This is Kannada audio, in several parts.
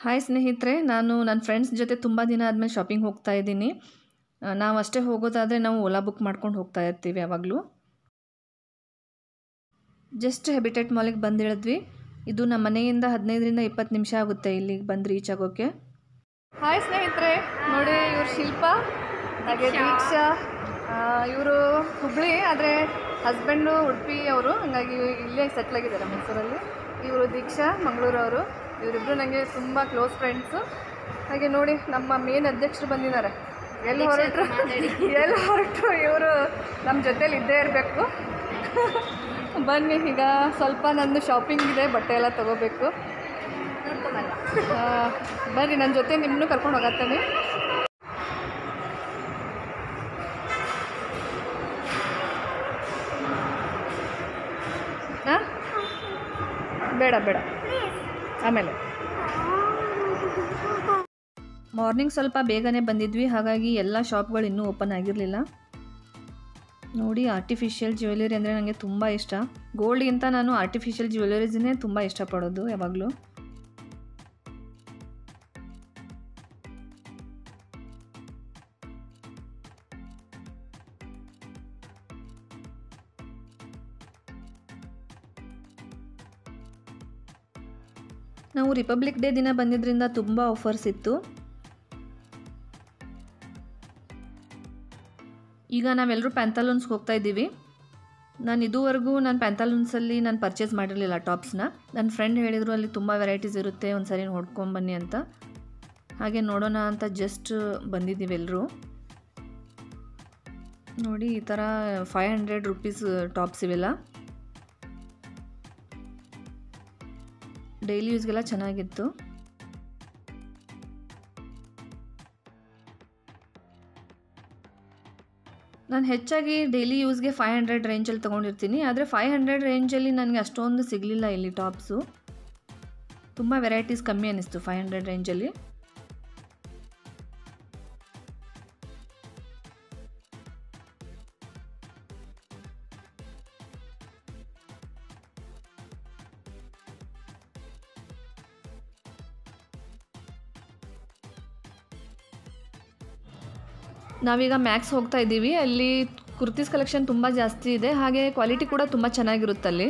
ಹಾಯ್ ಸ್ನೇಹಿತರೆ ನಾನು ನನ್ನ ಫ್ರೆಂಡ್ಸ್ ಜೊತೆ ತುಂಬ ದಿನ ಆದಮೇಲೆ ಶಾಪಿಂಗ್ ಹೋಗ್ತಾ ಇದ್ದೀನಿ ನಾವು ಅಷ್ಟೇ ಹೋಗೋದಾದರೆ ನಾವು ಓಲಾ ಬುಕ್ ಮಾಡ್ಕೊಂಡು ಹೋಗ್ತಾ ಇರ್ತೀವಿ ಯಾವಾಗಲೂ ಜಸ್ಟ್ ಹೆಬಿಟೇಟ್ ಮಾಲಿಗೆ ಬಂದಿಳಿದ್ವಿ ಇದು ನಮ್ಮ ಮನೆಯಿಂದ ಹದಿನೈದರಿಂದ ಇಪ್ಪತ್ತು ನಿಮಿಷ ಆಗುತ್ತೆ ಇಲ್ಲಿಗೆ ಬಂದು ರೀಚ್ ಆಗೋಕ್ಕೆ ಹಾಯ್ ಸ್ನೇಹಿತರೆ ನೋಡಿ ಇವ್ರು ಶಿಲ್ಪ ಹಾಗೆ ದೀಕ್ಷಾ ಇವರು ಹುಬ್ಳಿ ಆದರೆ ಹಸ್ಬೆಂಡು ಉಡುಪಿ ಅವರು ಹಂಗಾಗಿ ಇಲ್ಲೇ ಸೆಟ್ಲ್ ಆಗಿದ್ದಾರೆ ಮೈಸೂರಲ್ಲಿ ಇವರು ದೀಕ್ಷಾ ಮಂಗಳೂರವರು ಇವರಿಬ್ಬರು ನನಗೆ ತುಂಬ ಕ್ಲೋಸ್ ಫ್ರೆಂಡ್ಸು ಹಾಗೆ ನೋಡಿ ನಮ್ಮ ಮೇನ್ ಅಧ್ಯಕ್ಷರು ಬಂದಿದ್ದಾರೆ ಎಲ್ಲಿ ಹೊರಟರು ಎಲ್ಲಿ ಹೊರಟರು ಇವರು ನಮ್ಮ ಜೊತೇಲಿ ಇದ್ದೇ ಇರಬೇಕು ಬನ್ನಿ ಈಗ ಸ್ವಲ್ಪ ನಂದು ಶಾಪಿಂಗ್ ಇದೆ ಬಟ್ಟೆ ಎಲ್ಲ ತೊಗೋಬೇಕು ಆ, ಬರ್ರಿ ನನ್ನ ಜೊತೆ ನಿಮ್ಮನ್ನು ಕರ್ಕೊಂಡು ಹೋಗತ್ತೇನೆ ಹಾಂ ಬೇಡ ಬೇಡ ಆಮೇಲೆ ಮಾರ್ನಿಂಗ್ ಸ್ವಲ್ಪ ಬೇಗನೆ ಬಂದಿದ್ವಿ ಹಾಗಾಗಿ ಎಲ್ಲ ಶಾಪ್ಗಳು ಇನ್ನೂ ಓಪನ್ ಆಗಿರಲಿಲ್ಲ ನೋಡಿ ಆರ್ಟಿಫಿಷಿಯಲ್ ಜ್ಯುವೆಲರಿ ಅಂದರೆ ನನಗೆ ತುಂಬ ಇಷ್ಟ ಗೋಲ್ಡ್ಗಿಂತ ನಾನು ಆರ್ಟಿಫಿಷಿಯಲ್ ಜ್ಯುವೆಲರೀಸ್ನೇ ತುಂಬ ಇಷ್ಟಪಡೋದು ಯಾವಾಗಲೂ ನಾವು ರಿಪಬ್ಲಿಕ್ ಡೇ ದಿನ ಬಂದಿದ್ದರಿಂದ ತುಂಬ ಆಫರ್ಸ್ ಇತ್ತು ಈಗ ನಾವೆಲ್ಲರೂ ಪ್ಯಾಂತಲೂನ್ಸ್ಗೆ ಹೋಗ್ತಾ ಇದ್ದೀವಿ ನಾನು ಇದುವರೆಗೂ ನಾನು ಪ್ಯಾಂತಲೂನ್ಸಲ್ಲಿ ನಾನು ಪರ್ಚೇಸ್ ಮಾಡಿರಲಿಲ್ಲ ಟಾಪ್ಸ್ನ ನನ್ನ ಫ್ರೆಂಡ್ ಹೇಳಿದರು ಅಲ್ಲಿ ತುಂಬ ವೆರೈಟೀಸ್ ಇರುತ್ತೆ ಒಂದು ಸರಿ ನೋಡ್ಕೊಂಬನ್ನಿ ಅಂತ ಹಾಗೆ ನೋಡೋಣ ಅಂತ ಜಸ್ಟ್ ಬಂದಿದ್ದೀವಿ ಎಲ್ಲರೂ ನೋಡಿ ಈ ಥರ ಫೈವ್ ಹಂಡ್ರೆಡ್ ರುಪೀಸ್ ಟಾಪ್ಸ್ ಇವೆಲ್ಲ ಡೈಲಿ ಯೂಸ್ಗೆಲ್ಲ ಚೆನ್ನಾಗಿತ್ತು ನಾನು ಹೆಚ್ಚಾಗಿ ಡೈಲಿ ಯೂಸ್ಗೆ ಫೈವ್ ಹಂಡ್ರೆಡ್ ರೇಂಜಲ್ಲಿ ತೊಗೊಂಡಿರ್ತೀನಿ ಆದರೆ ಫೈವ್ ಹಂಡ್ರೆಡ್ ರೇಂಜಲ್ಲಿ ನನಗೆ ಅಷ್ಟೊಂದು ಸಿಗಲಿಲ್ಲ ಇಲ್ಲಿ ಟಾಪ್ಸು ತುಂಬ ವೆರೈಟೀಸ್ ಕಮ್ಮಿ ಅನ್ನಿಸ್ತು ಫೈವ್ ಹಂಡ್ರೆಡ್ ರೇಂಜಲ್ಲಿ ನಾವೀಗ ಮ್ಯಾಕ್ಸ್ ಹೋಗ್ತಾ ಇದ್ದೀವಿ ಅಲ್ಲಿ ಕುರ್ತೀಸ್ ಕಲೆಕ್ಷನ್ ತುಂಬ ಜಾಸ್ತಿ ಇದೆ ಹಾಗೆ ಕ್ವಾಲಿಟಿ ಕೂಡ ತುಂಬ ಚೆನ್ನಾಗಿರುತ್ತೆ ಅಲ್ಲಿ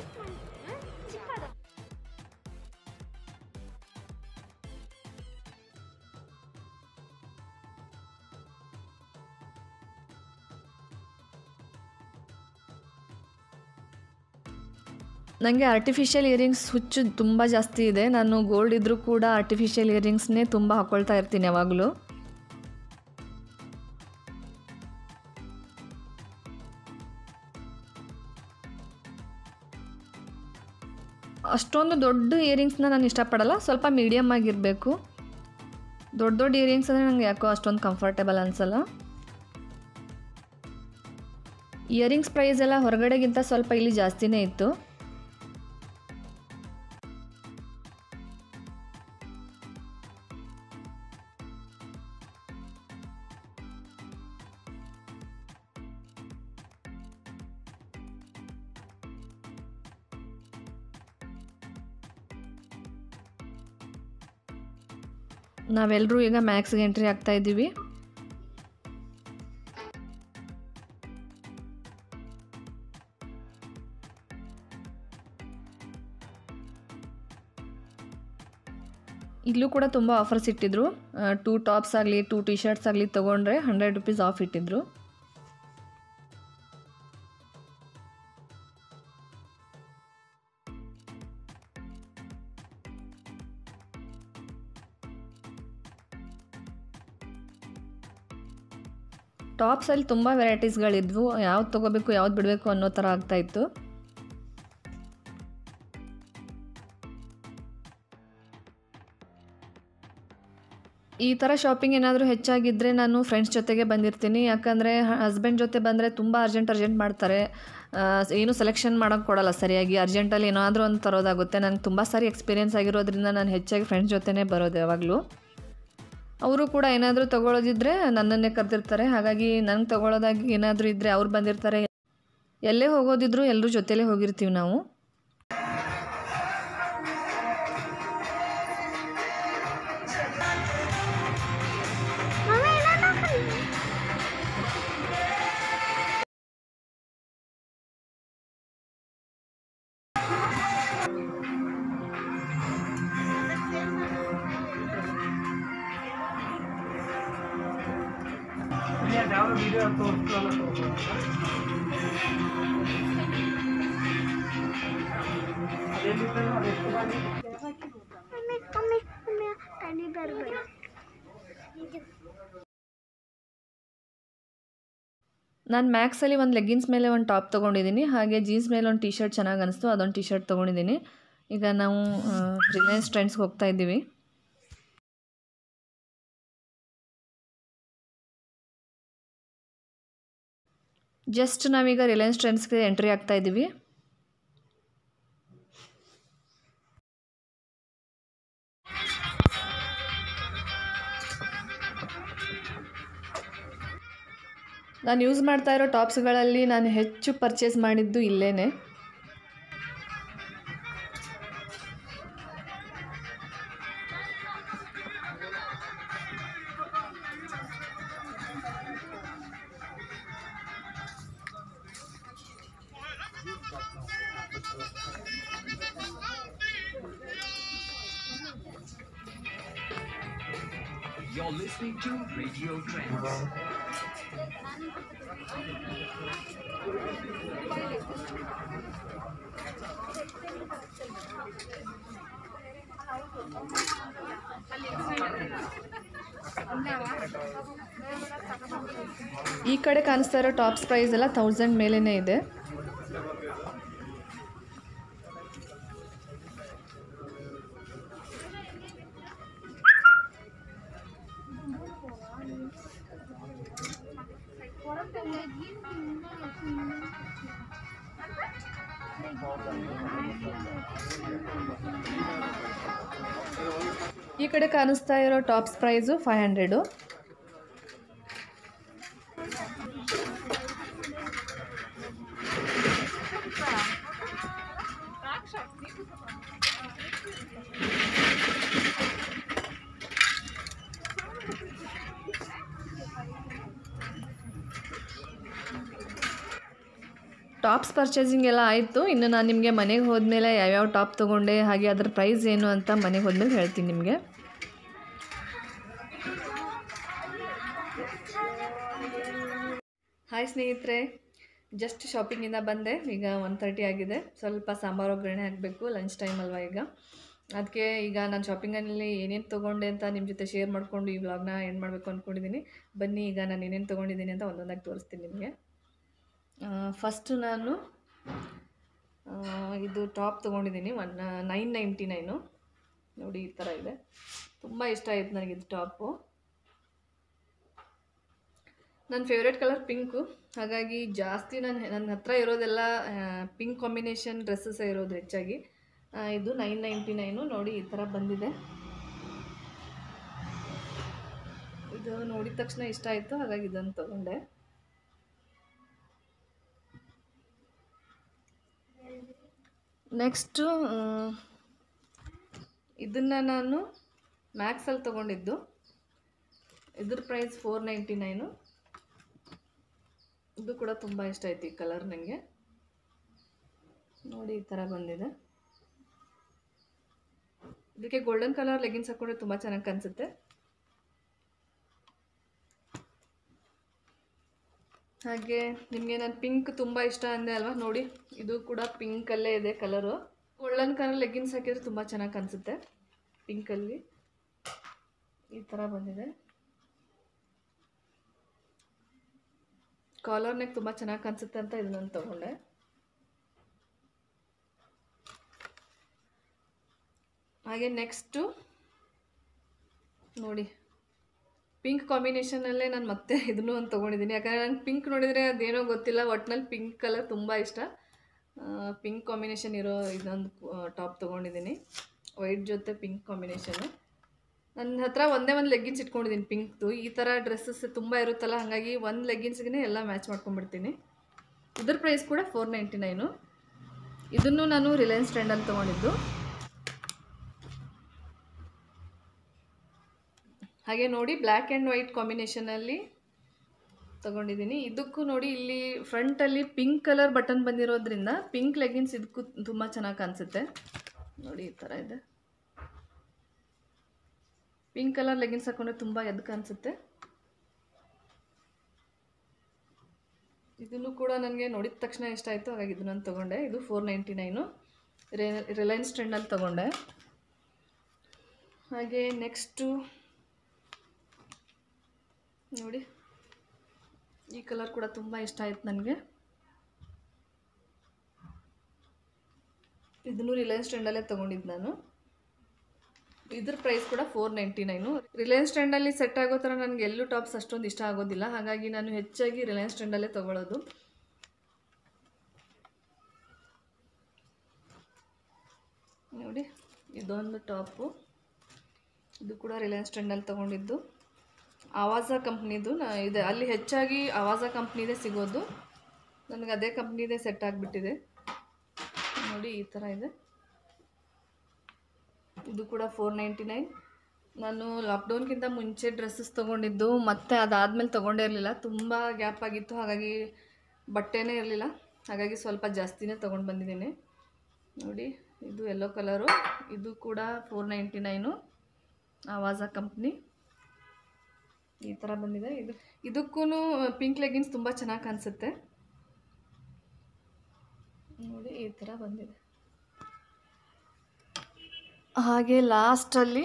ನನಗೆ ಆರ್ಟಿಫಿಷಿಯಲ್ ಇಯರಿಂಗ್ಸ್ ಹುಚ್ಚು ತುಂಬ ಜಾಸ್ತಿ ಇದೆ ನಾನು ಗೋಲ್ಡ್ ಇದ್ದರೂ ಕೂಡ ಆರ್ಟಿಫಿಷಿಯಲ್ ಇಯರಿಂಗ್ಸ್ನೇ ತುಂಬ ಹಾಕ್ಕೊಳ್ತಾ ಇರ್ತೀನಿ ಯಾವಾಗಲೂ ಅಷ್ಟೊಂದು ದೊಡ್ಡ ಇಯರಿಂಗ್ಸ್ನ ನಾನು ಇಷ್ಟಪಡಲ್ಲ ಸ್ವಲ್ಪ ಮೀಡಿಯಮ್ ಆಗಿರಬೇಕು ದೊಡ್ಡ ದೊಡ್ಡ ಇಯರಿಂಗ್ಸ್ ಅಂದರೆ ನನಗೆ ಯಾಕೋ ಅಷ್ಟೊಂದು ಕಂಫರ್ಟೇಬಲ್ ಅನಿಸಲ್ಲ ಇಯರಿಂಗ್ಸ್ ಪ್ರೈಸ್ ಎಲ್ಲ ಹೊರಗಡೆಗಿಂತ ಸ್ವಲ್ಪ ಇಲ್ಲಿ ಜಾಸ್ತಿನೇ ಇತ್ತು ನಾವೆಲ್ಲರೂ ಈಗ ಮ್ಯಾಕ್ಸ್ಗೆ ಎಂಟ್ರಿ ಆಗ್ತಾ ಇದ್ದೀವಿ ಇಲ್ಲೂ ಕೂಡ ತುಂಬ ಆಫರ್ಸ್ ಇಟ್ಟಿದ್ರು ಟೂ ಟಾಪ್ಸ್ ಆಗಲಿ ಟೂ ಟಿ ಶರ್ಟ್ಸ್ ಆಗಲಿ ತೊಗೊಂಡ್ರೆ ಹಂಡ್ರೆಡ್ ರುಪೀಸ್ ಆಫ್ ಇಟ್ಟಿದ್ರು ಟಾಪ್ಸಲ್ಲಿ ತುಂಬ ವೆರೈಟೀಸ್ಗಳಿದ್ವು ಯಾವ್ದು ತೊಗೋಬೇಕು ಯಾವ್ದು ಬಿಡಬೇಕು ಅನ್ನೋ ಥರ ಆಗ್ತಾಯಿತ್ತು ಈ ಥರ ಶಾಪಿಂಗ್ ಏನಾದರೂ ಹೆಚ್ಚಾಗಿದ್ದರೆ ನಾನು ಫ್ರೆಂಡ್ಸ್ ಜೊತೆಗೆ ಬಂದಿರ್ತೀನಿ ಯಾಕಂದರೆ ಹಸ್ಬೆಂಡ್ ಜೊತೆ ಬಂದರೆ ತುಂಬ ಅರ್ಜೆಂಟ್ ಅರ್ಜೆಂಟ್ ಮಾಡ್ತಾರೆ ಆ, ಏನು ಸೆಲೆಕ್ಷನ್ ಮಾಡೋಕ್ಕೆ ಕೊಡಲ್ಲ ಸರಿಯಾಗಿ ಅರ್ಜೆಂಟಲ್ಲಿ ಏನಾದರೂ ಒಂದು ತರೋದಾಗುತ್ತೆ ನನಗೆ ತುಂಬ ಸಾರಿ ಎಕ್ಸ್ಪೀರಿಯೆನ್ಸ್ ಆಗಿರೋದ್ರಿಂದ ನಾನು ಹೆಚ್ಚಾಗಿ ಫ್ರೆಂಡ್ಸ್ ಜೊತೆನೇ ಬರೋದು ಯಾವಾಗಲೂ ಅವರು ಕೂಡ ಏನಾದರೂ ತಗೊಳ್ಳೋದಿದ್ರೆ ನನ್ನನ್ನೇ ಕರೆದಿರ್ತಾರೆ ಹಾಗಾಗಿ ನಂಗೆ ತಗೊಳ್ಳೋದಾಗಿ ಏನಾದರೂ ಇದ್ದರೆ ಅವ್ರು ಬಂದಿರ್ತಾರೆ ಎಲ್ಲೇ ಹೋಗೋದಿದ್ರು ಎಲ್ಲರೂ ಜೊತೆಲೇ ಹೋಗಿರ್ತೀವಿ ನಾವು ಯಾವ ವಿಡಿಯೋ ತೋರಿಸ್ತಾರಲ್ಲ ತೋರಿಸ್ತಾರೆ ಅದೆಲ್ಲಿರ್ತದೆ ಅದೆಷ್ಟು ಬಾರಿ ನಾನು ಮ್ಯಾಕ್ಸಲ್ಲಿ ಒಂದು ಲೆಗ್ಗಿನ್ಸ್ ಮೇಲೆ ಒಂದು ಟಾಪ್ ತೊಗೊಂಡಿದ್ದೀನಿ ಹಾಗೆ ಜೀನ್ಸ್ ಮೇಲೆ ಒಂದು ಟಿ ಶರ್ಟ್ ಚೆನ್ನಾಗಿ ಅನಿಸ್ತು ಅದೊಂದು ಟಿ ಶರ್ಟ್ ತೊಗೊಂಡಿದ್ದೀನಿ ಈಗ ನಾವು ರಿಲಯನ್ಸ್ ಟ್ರೆಂಡ್ಸ್ಗೆ ಹೋಗ್ತಾ ಇದ್ದೀವಿ ಜಸ್ಟ್ ನಾವೀಗ ರಿಲಯನ್ಸ್ ಟ್ರೆಂಡ್ಸ್ಗೆ ಎಂಟ್ರಿ ಆಗ್ತಾ ಇದ್ದೀವಿ ನಾನು ಯೂಸ್ ಮಾಡ್ತಾ ಇರೋ ಟಾಪ್ಸ್ಗಳಲ್ಲಿ ನಾನು ಹೆಚ್ಚು ಪರ್ಚೇಸ್ ಮಾಡಿದ್ದು ಇಲ್ಲೇ You're listening to Radio Trends. ಈ ಕಡೆ ಕಾಣಿಸ್ತಾ ಇರೋ ಟಾಪ್ಸ್ ಪ್ರೈಸ್ ಎಲ್ಲ ತೌಸಂಡ್ ಮೇಲೇ ಇದೆ ಈ ಕಡೆ ಕಾಣಿಸ್ತಾ ಇರೋ tops price five hundred tops purchasing ಎಲ್ಲ ಆಯಿತು ಇನ್ನು ನಾನು ನಿಮಗೆ ಮನೆಗೆ ಹೋದ್ಮೇಲೆ ಯಾವ್ಯಾವ ಟಾಪ್ ತೊಗೊಂಡೆ ಹಾಗೆ ಅದ್ರ ಪ್ರೈಸ್ ಏನು ಅಂತ ಮನೆಗೆ ಹೋದ್ಮೇಲೆ ಹೇಳ್ತೀನಿ ನಿಮಗೆ ಹಾಯ್ ಸ್ನೇಹಿತರೆ ಜಸ್ಟ್ ಶಾಪಿಂಗಿಂದ ಬಂದೆ ಈಗ ಒನ್ ತರ್ಟಿ ಆಗಿದೆ ಸ್ವಲ್ಪ ಸಾಂಬಾರು ಒಗ್ಗರಣೆ ಹಾಕಬೇಕು ಲಂಚ್ ಟೈಮ್ ಅಲ್ವಾ ಈಗ ಅದಕ್ಕೆ ಈಗ ನಾನು ಶಾಪಿಂಗಲ್ಲಿ ಏನೇನು ತೊಗೊಂಡೆ ಅಂತ ನಿಮ್ಮ ಜೊತೆ ಶೇರ್ ಮಾಡಿಕೊಂಡು ಈ ವ್ಲಾಗ್ನ ಎಂಡ್ ಮಾಡಬೇಕು ಅಂದ್ಕೊಂಡಿದ್ದೀನಿ ಬನ್ನಿ ಈಗ ನಾನು ಏನೇನು ತೊಗೊಂಡಿದ್ದೀನಿ ಅಂತ ಒಂದೊಂದಾಗಿ ತೋರಿಸ್ತೀನಿ ನಿಮಗೆ ಫಸ್ಟು ನಾನು ಆ, ಇದು ಟಾಪ್ ತೊಗೊಂಡಿದ್ದೀನಿ ಒನ್ ನೈನ್ ನೈಂಟಿ ನೈನು ನೋಡಿ ಈ ಥರ ಇದೆ ತುಂಬ ಇಷ್ಟ ಆಯಿತು ನನಗೆ ಇದು ಟಾಪು ನನ್ನ ಫೇವ್ರೇಟ್ ಕಲರ್ ಪಿಂಕು ಹಾಗಾಗಿ ಜಾಸ್ತಿ ನಾನು ನನ್ನ ಹತ್ರ ಇರೋದೆಲ್ಲ ಪಿಂಕ್ ಕಾಂಬಿನೇಷನ್ ಡ್ರೆಸ್ಸಸ್ಸೇ ಇರೋದು ಹೆಚ್ಚಾಗಿ ಆ, ಇದು ನೈನ್ ನೈಂಟಿ ನೈನು ನೋಡಿ ಈ ಥರ ಬಂದಿದೆ ಇದು ನೋಡಿದ ತಕ್ಷಣ ಇಷ್ಟ ಆಯಿತು ಹಾಗಾಗಿ ಇದನ್ನು ತೊಗೊಂಡೆ ನೆಕ್ಸ್ಟು ಇದನ್ನು ನಾನು ಮ್ಯಾಕ್ಸಲ್ಲಿ ತೊಗೊಂಡಿದ್ದು ಇದ್ರ ಪ್ರೈಸ್ ಫೋರ್ ನೈಂಟಿ ನೈನು ಇದು ಕೂಡ ತುಂಬ ಇಷ್ಟ ಆಯ್ತು ಈ ಕಲರ್ ನನಗೆ ನೋಡಿ ಈ ಥರ ಬಂದಿದೆ ಇದಕ್ಕೆ ಗೋಲ್ಡನ್ ಕಲರ್ ಲೆಗಿನ್ಸ್ ಹಾಕೊಂಡ್ರೆ ತುಂಬ ಚೆನ್ನಾಗಿ ಕಾಣಿಸುತ್ತೆ ಹಾಗೆ ನಿಮಗೆ ನಾನು ಪಿಂಕ್ ತುಂಬ ಇಷ್ಟ ಅಂದೆ ಅಲ್ವಾ ನೋಡಿ ಇದು ಕೂಡ ಪಿಂಕಲ್ಲೇ ಇದೆ ಕಲರು ಗೋಲ್ಡನ್ ಕಲರ್ ಲೆಗಿನ್ಸ್ ಹಾಕಿದ್ರೆ ತುಂಬ ಚೆನ್ನಾಗಿ ಕಾಣಿಸುತ್ತೆ ಪಿಂಕಲ್ಲಿ ಈ ಥರ ಬಂದಿದೆ ಕಾಲರ್ ನೆಕ್ ತುಂಬ ಚೆನ್ನಾಗಿ ಕಾಣಿಸುತ್ತೆ ಅಂತ ಇದನ್ನು ತೊಗೊಂಡೆ ಹಾಗೆ ನೆಕ್ಸ್ಟು ನೋಡಿ ಪಿಂಕ್ ಕಾಂಬಿನೇಷನಲ್ಲೇ ನಾನು ಮತ್ತೆ ಇದನ್ನು ಒಂದು ತೊಗೊಂಡಿದ್ದೀನಿ ಯಾಕಂದರೆ ನಂಗೆ ಪಿಂಕ್ ನೋಡಿದರೆ ಅದೇನೋ ಗೊತ್ತಿಲ್ಲ ಒಟ್ನಲ್ಲಿ ಪಿಂಕ್ ಕಲರ್ ತುಂಬ ಇಷ್ಟ ಪಿಂಕ್ ಕಾಂಬಿನೇಷನ್ ಇರೋ ಇದೊಂದು ಟಾಪ್ ತೊಗೊಂಡಿದ್ದೀನಿ ವೈಟ್ ಜೊತೆ ಪಿಂಕ್ ಕಾಂಬಿನೇಷನು ನನ್ನ ಹತ್ರ ಒಂದೇ ಒಂದು ಲೆಗ್ಗಿನ್ಸ್ ಇಟ್ಕೊಂಡಿದ್ದೀನಿ ಪಿಂಕ್ದು ಈ ಥರ ಡ್ರೆಸ್ಸಸ್ ತುಂಬ ಇರುತ್ತಲ್ಲ ಹಾಗಾಗಿ ಒಂದು ಲೆಗ್ಗಿನ್ಸ್ಗೆ ಎಲ್ಲ ಮ್ಯಾಚ್ ಮಾಡ್ಕೊಂಡ್ಬಿಡ್ತೀನಿ ಇದ್ರ ಪ್ರೈಸ್ ಕೂಡ ಫೋರ್ ನೈಂಟಿ ನೈನು ಇದನ್ನು ನಾನು ರಿಲಯನ್ಸ್ ಟ್ರೆಂಡಲ್ಲಿ ತೊಗೊಂಡಿದ್ದು ಹಾಗೆ ನೋಡಿ ಬ್ಲ್ಯಾಕ್ ಆ್ಯಂಡ್ ವೈಟ್ ಕಾಂಬಿನೇಷನಲ್ಲಿ ತೊಗೊಂಡಿದ್ದೀನಿ ಇದಕ್ಕೂ ನೋಡಿ ಇಲ್ಲಿ ಫ್ರಂಟಲ್ಲಿ ಪಿಂಕ್ ಕಲರ್ ಬಟನ್ ಬಂದಿರೋದ್ರಿಂದ ಪಿಂಕ್ ಲೆಗಿನ್ಸ್ ಇದಕ್ಕೂ ತುಂಬ ಚೆನ್ನಾಗಿ ಕಾಣಿಸುತ್ತೆ ನೋಡಿ ಈ ಥರ ಇದೆ ಪಿಂಕ್ ಕಲರ್ ಲೆಗಿನ್ಸ್ ಹಾಕೊಂಡ್ರೆ ತುಂಬ ಎದ್ದು ಕಾಣಿಸುತ್ತೆ ಇದನ್ನು ಕೂಡ ನನಗೆ ನೋಡಿದ ತಕ್ಷಣ ಇಷ್ಟ ಆಯಿತು ಹಾಗಾಗಿ ಇದನ್ನು ತೊಗೊಂಡೆ ಇದು ಫೋರ್ ನೈಂಟಿ ನೈನು ರಿಲಯನ್ಸ್ ಟ್ರೆಂಡಲ್ಲಿ ತೊಗೊಂಡೆ ಹಾಗೆ ನೆಕ್ಸ್ಟು ನೋಡಿ ಈ ಕಲರ್ ಕೂಡ ತುಂಬ ಇಷ್ಟ ಆಯ್ತು ನನಗೆ ಇದನ್ನು ರಿಲಯನ್ಸ್ ಟ್ರೆಂಡಲ್ಲೇ ತೊಗೊಂಡಿದ್ದು ನಾನು ಇದ್ರ ಪ್ರೈಸ್ ಕೂಡ ಫೋರ್ ನೈಂಟಿ ನೈನು ರಿಲಯನ್ಸ್ ಟ್ರೆಂಡಲ್ಲಿ ಸೆಟ್ ಆಗೋ ಥರ ನನಗೆ ಎಲ್ಲೂ ಟಾಪ್ಸ್ ಅಷ್ಟೊಂದು ಇಷ್ಟ ಆಗೋದಿಲ್ಲ ಹಾಗಾಗಿ ನಾನು ಹೆಚ್ಚಾಗಿ ರಿಲಯನ್ಸ್ ಟ್ರೆಂಡಲ್ಲೇ ತೊಗೊಳ್ಳೋದು ನೋಡಿ ಇದೊಂದು ಟಾಪು ಇದು ಕೂಡ ರಿಲಯನ್ಸ್ ಟ್ರೆಂಡಲ್ಲಿ ತೊಗೊಂಡಿದ್ದು ಆವಾಜ ಕಂಪ್ನಿದು ನಾ ಇದೆ ಅಲ್ಲಿ ಹೆಚ್ಚಾಗಿ ಆವಾಜ ಕಂಪ್ನಿದೇ ಸಿಗೋದು ನನಗೆ ಅದೇ ಕಂಪ್ನಿದೇ ಸೆಟ್ ಆಗಿಬಿಟ್ಟಿದೆ ನೋಡಿ ಈ ಥರ ಇದೆ ಇದು ಕೂಡ ಫೋರ್ ನೈಂಟಿ ನೈನ್ ನಾನು ಲಾಕ್ಡೌನ್ಗಿಂತ ಮುಂಚೆ ಡ್ರೆಸ್ಸಸ್ ತೊಗೊಂಡಿದ್ದು ಮತ್ತೆ ಅದಾದಮೇಲೆ ತೊಗೊಂಡೇ ಇರಲಿಲ್ಲ ತುಂಬ ಗ್ಯಾಪ್ ಆಗಿತ್ತು ಹಾಗಾಗಿ ಬಟ್ಟೆನೇ ಇರಲಿಲ್ಲ ಹಾಗಾಗಿ ಸ್ವಲ್ಪ ಜಾಸ್ತಿನೇ ತೊಗೊಂಡು ಬಂದಿದ್ದೀನಿ ನೋಡಿ ಇದು ಯೆಲ್ಲೋ ಕಲರು ಇದು ಕೂಡ ಫೋರ್ ನೈಂಟಿ ನೈನು ಆವಾಜ ಕಂಪ್ನಿ ಈ ಥರ ಬಂದಿದೆ ಇದು ಇದಕ್ಕೂ ಪಿಂಕ್ ಲೆಗಿನ್ಸ್ ತುಂಬ ಚೆನ್ನಾಗಿ ಕಾಣಿಸುತ್ತೆ ನೋಡಿ ಈ ಥರ ಬಂದಿದೆ ಹಾಗೆ ಲಾಸ್ಟಲ್ಲಿ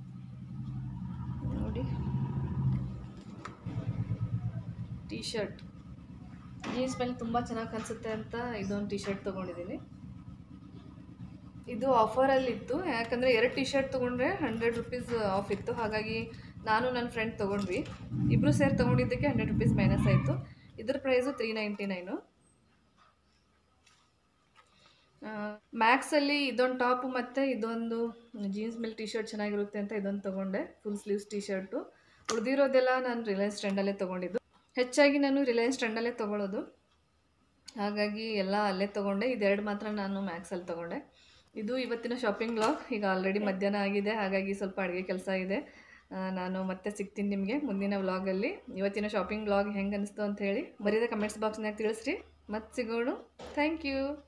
ನೋಡಿ ಟೀ ಶರ್ಟ್ ಜೀನ್ಸ್ ಮೇಲೆ ತುಂಬ ಚೆನ್ನಾಗಿ ಕಾಣಿಸುತ್ತೆ ಅಂತ ಇದೊಂದು ಟೀ ಶರ್ಟ್ ತೊಗೊಂಡಿದ್ದೀನಿ ಇದು ಆಫರಲ್ಲಿತ್ತು ಯಾಕಂದರೆ ಎರಡು ಟಿ ಶರ್ಟ್ ತೊಗೊಂಡ್ರೆ ಹಂಡ್ರೆಡ್ ರುಪೀಸ್ ಆಫ್ ಇತ್ತು ಹಾಗಾಗಿ ನಾನು ನನ್ನ ಫ್ರೆಂಡ್ ತೊಗೊಂಡ್ವಿ ಇಬ್ಬರು ಸೇರಿ ತೊಗೊಂಡಿದ್ದಕ್ಕೆ ಹಂಡ್ರೆಡ್ ರುಪೀಸ್ ಮೈನಸ್ ಆಯಿತು ಇದ್ರ ಪ್ರೈಸು ತ್ರೀ ನೈಂಟಿ ನೈನು ಮ್ಯಾಕ್ಸಲ್ಲಿ ಇದೊಂದು ಟಾಪು ಮತ್ತು ಇದೊಂದು ಜೀನ್ಸ್ ಮೇಲೆ ಟಿ ಶರ್ಟ್ ಚೆನ್ನಾಗಿರುತ್ತೆ ಅಂತ ಇದೊಂದು ತೊಗೊಂಡೆ ಫುಲ್ ಸ್ಲೀವ್ಸ್ ಟಿ ಶರ್ಟು ಉಳಿದಿರೋದೆಲ್ಲ ನಾನು ರಿಲಯನ್ಸ್ ಟ್ರೆಂಡಲ್ಲೇ ತೊಗೊಂಡಿದ್ದು ಹೆಚ್ಚಾಗಿ ನಾನು ರಿಲಯನ್ಸ್ ಟ್ರೆಂಡಲ್ಲೇ ತೊಗೊಳ್ಳೋದು ಹಾಗಾಗಿ ಎಲ್ಲ ಅಲ್ಲೇ ತೊಗೊಂಡೆ ಇದೆರಡು ಮಾತ್ರ ನಾನು ಮ್ಯಾಕ್ಸಲ್ಲಿ ತೊಗೊಂಡೆ ಇದು ಇವತ್ತಿನ ಶಾಪಿಂಗ್ ಬ್ಲಾಗ್ ಈಗ ಆಲ್ರೆಡಿ ಮಧ್ಯಾಹ್ನ ಆಗಿದೆ ಹಾಗಾಗಿ ಸ್ವಲ್ಪ ಅಡುಗೆ ಕೆಲಸ ಇದೆ ಆ, ನಾನು ಮತ್ತೆ ಸಿಗ್ತೀನಿ ನಿಮಗೆ ಮುಂದಿನ ವ್ಲಾಗಲ್ಲಿ ಇವತ್ತಿನ ಶಾಪಿಂಗ್ ಬ್ಲಾಗ್ ಹೆಂಗೆ ಅನಿಸ್ತು ಅಂತ ಹೇಳಿ ಮರಿದ ಕಮೆಂಟ್ಸ್ ಬಾಕ್ಸ್ನಾಗ ತಿಳಿಸ್ರಿ ಮತ್ತೆ ಸಿಗೋಣ ಥ್ಯಾಂಕ್ ಯು